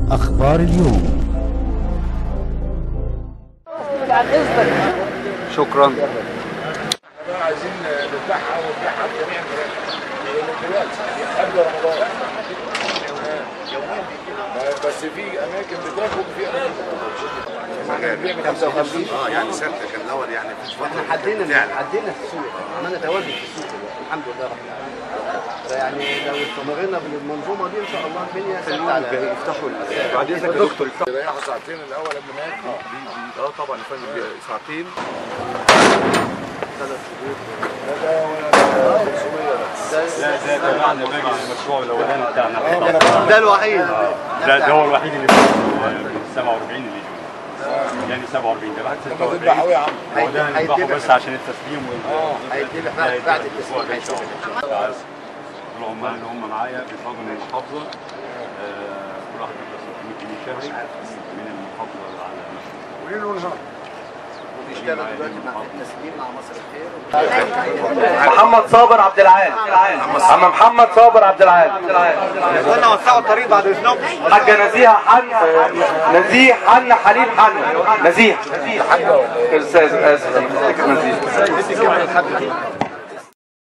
أخبار اليوم شكرا عايزين نذبحها ونذبحها بجميع المراكز من دلوقتي قبل رمضان بس في اماكن بتاخد وفي اماكن بتاخد 55 اه يعني سنة كان الاول يعني مفيش فتره احنا حدينا فعلا. حدينا في السوق عملنا تواجد في السوق دلوقتي الحمد لله رب العالمين فيعني لو استمرنا بالمنظومه دي ان شاء الله الدنيا ثابته على يفتحوا بعد اذنك يا دكتور يريحوا ساعتين الاول قبل ما ياكلوا اه طبعا يا فندم ساعتين لا ده تبعنا باقي المشروع الاولاني بتاعنا ده الوحيد ده ده هو الوحيد اللي من 47 اللي جوا يعني 47 ده بعد لما تذبح قوي يا عم هو ده هنذبحه بس عشان التسليم وال هيتذبح بعد بعد التسليم هيتذبح العمال اللي هم معايا بيفضلوا من المحافظه آه، كل واحد بيبقى 600 جنيه شهري من المحافظه على المشروع وليل ونهار بيشتغل دلوقتي مع التسليم مع مصر الخير محمد صابر عبد العال عم محمد صابر عبد العال قلنا وسعوا الطريق بعد اذنكم حاجة نزيهة حن نزيه حن حليم حن نزيه استاذ اسف نزيه